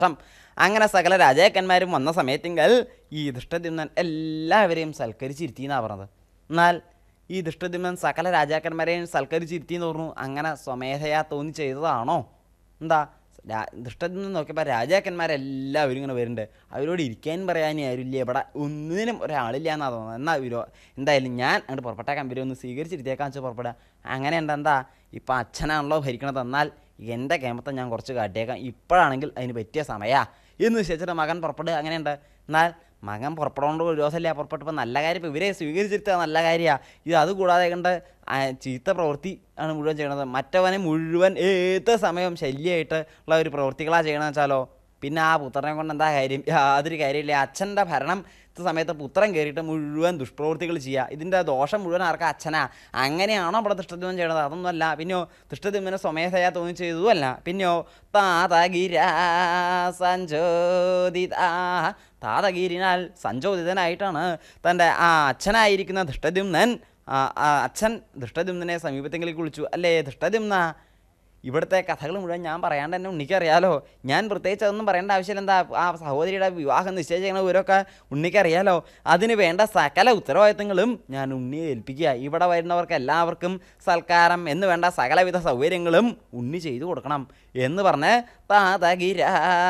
കഷ്ടം അങ്ങനെ സകല രാജാക്കന്മാരും വന്ന സമയത്തെങ്കിൽ ഈ ദുഷ്ടദ്യുമ്നൻ എല്ലാവരെയും സൽക്കരിച്ചിരുത്തിയെന്നാണ് പറഞ്ഞത് എന്നാൽ ഈ ദുഷ്ടദ്യുമ്നൻ സകല രാജാക്കന്മാരെയും സൽക്കരിച്ചിരുത്തിയെന്ന് പറഞ്ഞു അങ്ങനെ സ്വമേധയാ തോന്നി ചെയ്തതാണോ എന്താ രാ- ദുഷ്ടദ്യുമ്നൻ നോക്കിയപ്പോൾ രാജാക്കന്മാരെല്ലാവരും ഇങ്ങനെ വരുന്നുണ്ട് അവരോട് ഇരിക്കാൻ പറയാനേ ആരുമില്ല ഇവിടെ ഒന്നിനും ഒരാളില്ല എന്നാണ് തോന്നുന്നത് എന്നാ ഇവരോ എന്തായാലും ഞാൻ അങ്ങോട്ട് പുറപ്പെട്ടേക്കാൻ വരും ഒന്ന് സ്വീകരിച്ചിരുത്തേക്കാൻ വെച്ച് പുറപ്പെടുക അങ്ങനെ ഉണ്ട് എന്താ ഇപ്പം അച്ഛനാണല്ലോ ഭരിക്കണത് എന്നാൽ എൻ്റെ കേമത്തെ ഞാൻ കുറച്ച് കാട്ടിയേക്കാം ഇപ്പോഴാണെങ്കിൽ അതിന് പറ്റിയ സമയമാണ് എന്ന് നിശ്ചയിച്ചിട്ട് മകൻ പുറപ്പെടുക അങ്ങനെയുണ്ട് എന്നാൽ മകൻ പുറപ്പെടേണ്ട ഒരു ദിവസമല്ല പുറപ്പെട്ടപ്പോൾ നല്ല കാര്യം ഇപ്പോൾ ഇവരെ സ്വീകരിച്ചിരുത്തുക നല്ല കാര്യമാണ് ഇത് അതുകൂടാതെ കണ്ട് ആ ചീത്ത പ്രവൃത്തി ആണ് മുഴുവൻ ചെയ്യണത് മറ്റവനെ മുഴുവൻ ഏത് സമയവും ശല്യമായിട്ട് ഉള്ള ഒരു പ്രവൃത്തികളാണ് ചെയ്യണമെന്ന് വെച്ചാലോ പിന്നെ ആ പുത്രനെ കൊണ്ട് എന്താ കാര്യം യാതൊരു കാര്യമില്ല അച്ഛൻ്റെ ഭരണം ത്ത സമയത്ത് പുത്രൻ കയറിയിട്ട് മുഴുവൻ ദുഷ്പ്രവൃത്തികൾ ചെയ്യുക ഇതിൻ്റെ ദോഷം മുഴുവൻ ആർക്കാ അച്ഛനാ അങ്ങനെയാണോ അവിടെ ദൃഷ്ടദ്യുമൻ ചെയ്യണത് അതൊന്നുമല്ല പിന്നെയോ ദൃഷ്ടദ്യുമനെ സ്വമേധയാ തോന്നി ചെയ്തതുമല്ല പിന്നെയോ താതഗിര സഞ്ചോദിത താതഗിരിനാൽ സഞ്ചോദിതനായിട്ടാണ് തൻ്റെ ആ അച്ഛനായിരിക്കുന്ന ദൃഷ്ടദ്യുമ്നൻ ആ ആ അച്ഛൻ ദൃഷ്ടദ്യുമ്നെ സമീപത്തെങ്കിലേക്ക് വിളിച്ചു അല്ലേ ദൃഷ്ടദ്യുമ്ന ഇവിടുത്തെ കഥകൾ മുഴുവൻ ഞാൻ പറയാണ്ട് തന്നെ ഉണ്ണിക്കറിയാലോ ഞാൻ പ്രത്യേകിച്ച് അതൊന്നും പറയേണ്ട ആവശ്യമില്ല എന്താ ആ സഹോദരിയുടെ വിവാഹം നിശ്ചയിച്ച വിവരമൊക്കെ ഉണ്ണിക്കറിയാലോ അതിന് വേണ്ട സകല ഉത്തരവാദിത്തങ്ങളും ഞാൻ ഉണ്ണിയെ ഏൽപ്പിക്കുക ഇവിടെ വരുന്നവർക്ക് എല്ലാവർക്കും സൽക്കാരം എന്ന് വേണ്ട സകലവിധ സൗകര്യങ്ങളും ഉണ്ണി ചെയ്തു കൊടുക്കണം എന്ന് പറഞ്ഞ് താതഗിര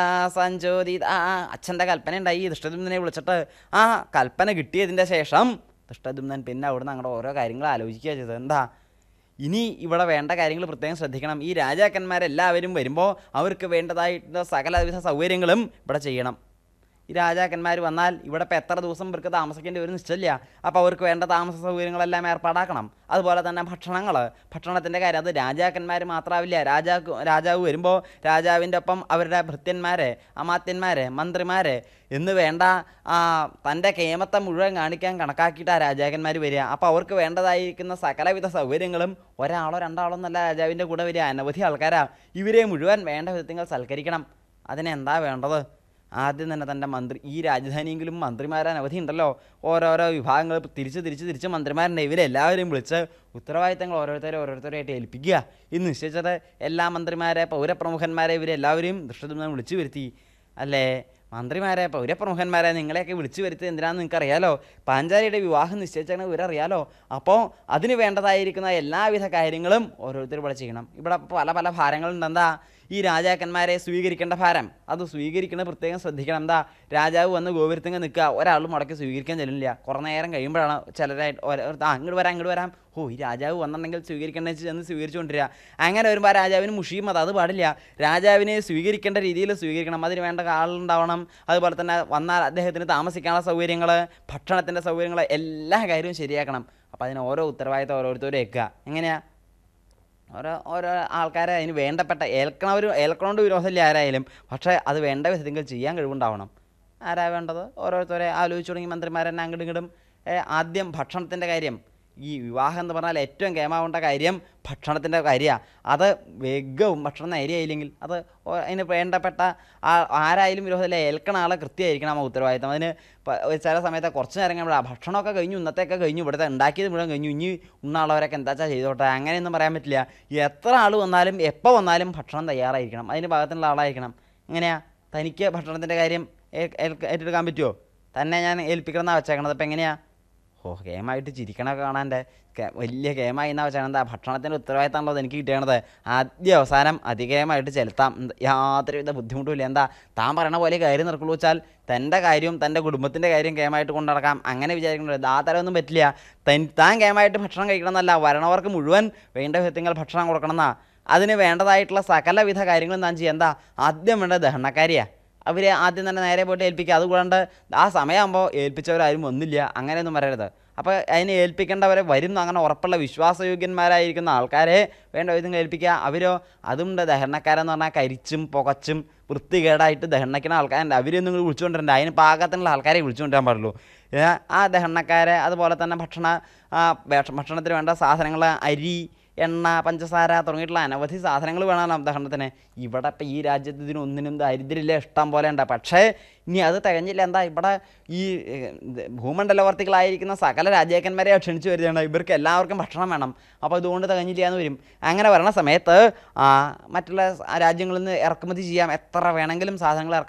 സഞ്ചോദിത അച്ഛൻ്റെ കൽപ്പന ഉണ്ടായി ദൃഷ്ടദുമ്നെ വിളിച്ചിട്ട് ആ കൽപ്പന കിട്ടിയതിൻ്റെ ശേഷം ദൃഷ്ടദുമ്നൻ പിന്നെ അവിടുന്ന് അങ്ങോട്ട് ഓരോ കാര്യങ്ങൾ ആലോചിക്കുക ചെയ്തത് എന്താ ഇനി ഇവിടെ വേണ്ട കാര്യങ്ങൾ പ്രത്യേകം ശ്രദ്ധിക്കണം ഈ രാജാക്കന്മാരെല്ലാവരും വരുമ്പോൾ അവർക്ക് വേണ്ടതായിട്ടുള്ള സകലവിധ സൗകര്യങ്ങളും ഇവിടെ ചെയ്യണം ഈ രാജാക്കന്മാർ വന്നാൽ ഇവിടെ ഇപ്പോൾ എത്ര ദിവസം ഇവർക്ക് താമസിക്കേണ്ടി വരും നിശ്ചയില്ല അപ്പോൾ അവർക്ക് വേണ്ട താമസ സൗകര്യങ്ങളെല്ലാം ഏർപ്പാടാക്കണം അതുപോലെ തന്നെ ഭക്ഷണങ്ങൾ ഭക്ഷണത്തിൻ്റെ കാര്യം അത് രാജാക്കന്മാർ മാത്രമാവില്ല രാജാക്ക് രാജാവ് വരുമ്പോൾ രാജാവിൻ്റെ ഒപ്പം അവരുടെ ഭൃത്യന്മാരെ അമാത്യന്മാരെ മന്ത്രിമാരെ എന്ന് വേണ്ട ആ, തൻ്റെ കേമത്തെ മുഴുവൻ കാണിക്കാൻ കണക്കാക്കിയിട്ട് ആ രാജാക്കന്മാർ വരിക അപ്പോൾ അവർക്ക് വേണ്ടതായിരിക്കുന്ന സകലവിധ സൗകര്യങ്ങളും ഒരാളോ രണ്ടാളോ എന്നല്ല രാജാവിൻ്റെ കൂടെ വരിക അനവധി ആൾക്കാരാ ഇവരെ മുഴുവൻ വേണ്ട വിധത്തിൽ സൽക്കരിക്കണം അതിനെന്താ വേണ്ടത് ആദ്യം തന്നെ തൻ്റെ മന്ത്രി ഈ രാജധാനിയെങ്കിലും മന്ത്രിമാർ അനവധി ഉണ്ടല്ലോ ഓരോരോ വിഭാഗങ്ങൾ തിരിച്ച് തിരിച്ച് തിരിച്ച് മന്ത്രിമാരുണ്ട് ഇവരെല്ലാവരെയും വിളിച്ച് ഉത്തരവാദിത്തങ്ങൾ ഓരോരുത്തരെ ഓരോരുത്തരായിട്ട് ഏൽപ്പിക്കുക ഇന്ന് നിശ്ചയിച്ചത് എല്ലാ മന്ത്രിമാരെ പൗരപ്രമുഖന്മാരെ ഇവരെല്ലാവരെയും ദൃഷ്ടത്തിൽ വിളിച്ചു വരുത്തി അല്ലേ മന്ത്രിമാരെ പൗരപ്രമുഖന്മാരെ നിങ്ങളെയൊക്കെ വിളിച്ചു വരുത്തി എന്തിനാന്ന് നിങ്ങൾക്കറിയാലോ പാഞ്ചാലിയുടെ വിവാഹം നിശ്ചയിച്ചാണ് ഇവരറിയാലോ അപ്പോൾ അതിന് വേണ്ടതായിരിക്കുന്ന എല്ലാവിധ കാര്യങ്ങളും ഓരോരുത്തർ ഇവിടെ ചെയ്യണം ഇവിടെ പല പല ഭാരങ്ങളുണ്ട് എന്താ ഈ രാജാക്കന്മാരെ സ്വീകരിക്കേണ്ട ഭാരം അത് സ്വീകരിക്കണത് പ്രത്യേകം ശ്രദ്ധിക്കണം എന്താ രാജാവ് വന്ന് ഗോപുരത്തിങ്ങ് നിൽക്കുക ഒരാൾ മുടക്കി സ്വീകരിക്കാൻ ചെല്ലില്ല കുറേ നേരം കഴിയുമ്പോഴാണ് ചിലരായിട്ട് ഓരോ- ആ ഇങ്ങോട്ട് വരാം ഇങ്ങോട്ട് വരാം ഓ ഈ രാജാവ് വന്നിട്ടുണ്ടെങ്കിൽ സ്വീകരിക്കേണ്ട ചെന്ന് സ്വീകരിച്ചുകൊണ്ടിരിക്കുക അങ്ങനെ വരുമ്പോൾ ആ രാജാവിന് മുഷിയും അത് അത് പാടില്ല രാജാവിനെ സ്വീകരിക്കേണ്ട രീതിയിൽ സ്വീകരിക്കണം അതിന് വേണ്ട ആളുണ്ടാവണം അതുപോലെ തന്നെ വന്നാൽ അദ്ദേഹത്തിന് താമസിക്കാനുള്ള സൗകര്യങ്ങൾ ഭക്ഷണത്തിൻ്റെ സൗകര്യങ്ങൾ എല്ലാ കാര്യവും ശരിയാക്കണം അപ്പോൾ അതിന് ഓരോ ഉത്തരവാദിത്തം ഓരോരുത്തരും ഏൽക്കുക എങ്ങനെയാണ് ഓരോ ഓരോ ആൾക്കാരെ അതിന് വേണ്ടപ്പെട്ട ഏൽക്കണവർ ഏൽക്കണോണ്ട് വിരോധമില്ല ആരായാലും പക്ഷേ അത് വേണ്ട വിധത്തിൽ ചെയ്യാൻ കഴിവുണ്ടാവണം ആരാ വേണ്ടത് ഓരോരുത്തരെ ആലോചിച്ച് തുടങ്ങി മന്ത്രിമാരെന്നെ അങ്ങോട്ടും ഇങ്ങോട്ടും ഏ, ആദ്യം ഭക്ഷണത്തിൻ്റെ കാര്യം ഈ വിവാഹം എന്ന് പറഞ്ഞാൽ ഏറ്റവും കേമാവേണ്ട കാര്യം ഭക്ഷണത്തിൻ്റെ കാര്യമാണ് അത് വേഗവും ഭക്ഷണം നേരെയായില്ലെങ്കിൽ അത് ഓ- അതിന് വേണ്ടപ്പെട്ട ആ ആരായാലും വിരോധമില്ല ഏൽക്കണ ആളെ കൃത്യമായിരിക്കണം ആ ഉത്തരവാദിത്തം അതിന് പ- ഒരു ചില സമയത്ത് കുറച്ച് നേരം കഴിയുമ്പോൾ ആ ഭക്ഷണമൊക്കെ കഴിഞ്ഞു ഇന്നത്തെയൊക്കെ കഴിഞ്ഞു ഇവിടുത്തെ ഉണ്ടാക്കിയത് മുഴുവൻ കഴിഞ്ഞു ഇനി ഉണ്ണാളവരൊക്കെ എന്താ വെച്ചാൽ ചെയ്തോട്ടെ അങ്ങനെയൊന്നും പറയാൻ പറ്റില്ല എത്ര ആൾ വന്നാലും എപ്പോൾ വന്നാലും ഭക്ഷണം തയ്യാറായിരിക്കണം അതിന് ഭാഗത്തുള്ള ആളായിരിക്കണം എങ്ങനെയാ തനിക്ക് ഭക്ഷണത്തിൻ്റെ കാര്യം ഏ- ഏൽക്ക- ഏറ്റെടുക്കാൻ പറ്റുമോ തന്നെ ഞാൻ ഏൽപ്പിക്കണമെന്നാണ് വെച്ചേക്കണത് അപ്പം എങ്ങനെയാ ഓ ഗെയിമായിട്ട് ചിരിക്കണൊക്കെ കാണാൻ്റെ വലിയ ഗെയിമായി എന്നാ വെച്ചാൽ എന്താ ഭക്ഷണത്തിൻ്റെ ഉത്തരവാദിത്തമാണല്ലോ എനിക്ക് കിട്ടേണ്ടത് ആദ്യ അവസാനം അതിഗേയമായിട്ട് ചെലുത്താം എന്ത് യാതൊരുവിധ ബുദ്ധിമുട്ടുമില്ല എന്താ താൻ പറയണ പോലെ കാര്യം നടക്കുള്ളൂ വെച്ചാൽ തൻ്റെ കാര്യവും തൻ്റെ കുടുംബത്തിൻ്റെ കാര്യം ഗെയിമായിട്ട് കൊണ്ടു നടക്കാം അങ്ങനെ വിചാരിക്കുന്നത് ആ തരമൊന്നും പറ്റില്ല തൻ താൻ ഗെയിമായിട്ട് ഭക്ഷണം കഴിക്കണം എന്നല്ല വരണവർക്ക് മുഴുവൻ വേണ്ട വിധത്തിൽ ഭക്ഷണം കൊടുക്കണം എന്നാ അതിന് വേണ്ടതായിട്ടുള്ള സകലവിധ കാര്യങ്ങളും താൻ ചെയ്യാം എന്താ ആദ്യം വേണ്ടത് ദഹനക്കാരിയാണ് അവർ ആദ്യം തന്നെ നേരെ പോയിട്ട് ഏൽപ്പിക്കുക അതുകൂടാണ്ട് ആ സമയമാകുമ്പോൾ ഏൽപ്പിച്ചവരാരും ഒന്നില്ല അങ്ങനെയൊന്നും പറയരുത് അപ്പോൾ അതിനെ ഏൽപ്പിക്കേണ്ടവരെ വരുന്ന അങ്ങനെ ഉറപ്പുള്ള വിശ്വാസയോഗ്യന്മാരായിരിക്കുന്ന ആൾക്കാരെ വേണ്ട വിധം ഏൽപ്പിക്കുക അവരോ അതുണ്ട് ദഹനക്കാരെന്ന് പറഞ്ഞാൽ കരിച്ചും പുകച്ചും വൃത്തികേടായിട്ട് ദഹനക്കുന്ന ആൾക്കാരുണ്ട് അവരൊന്നും നിങ്ങൾ വിളിച്ചുകൊണ്ടിരണ്ട അതിന് പാകത്തിനുള്ള ആൾക്കാരെ വിളിച്ചുകൊണ്ടിരാൻ പാടുള്ളൂ ഏ, ആ ദഹനക്കാരെ അതുപോലെ തന്നെ ഭക്ഷണ ആ, ഭക്ഷ- ഭക്ഷണത്തിന് വേണ്ട സാധനങ്ങൾ അരി എണ്ണ പഞ്ചസാര തുടങ്ങിയിട്ടുള്ള അനവധി സാധനങ്ങൾ വേണമല്ലോ ദഹനത്തിന് ഇവിടെ ഇപ്പം ഈ രാജ്യത്ത് ഇതിനൊന്നിനും ദരിദ്രമില്ല ഇഷ്ടം പോലെ ഉണ്ട് പക്ഷേ ഇനി അത് തികഞ്ഞില്ല എന്താ ഇവിടെ ഈ ഏഹ്, ഇത് ഭൂമണ്ഡലവർത്തികളായിരിക്കുന്ന സകല രാജാക്കന്മാരെ ക്ഷണിച്ചു വരികയാണ് ഇവർക്ക് എല്ലാവർക്കും ഭക്ഷണം വേണം അപ്പോൾ ഇതുകൊണ്ട് തികഞ്ഞില്ല എന്ന് വരും അങ്ങനെ വരണ സമയത്ത് ആ, മറ്റുള്ള രാജ്യങ്ങളിൽ നിന്ന് ഇറക്കുമതി ചെയ്യാം എത്ര വേണമെങ്കിലും സാധനങ്ങൾ ഇറക്കാം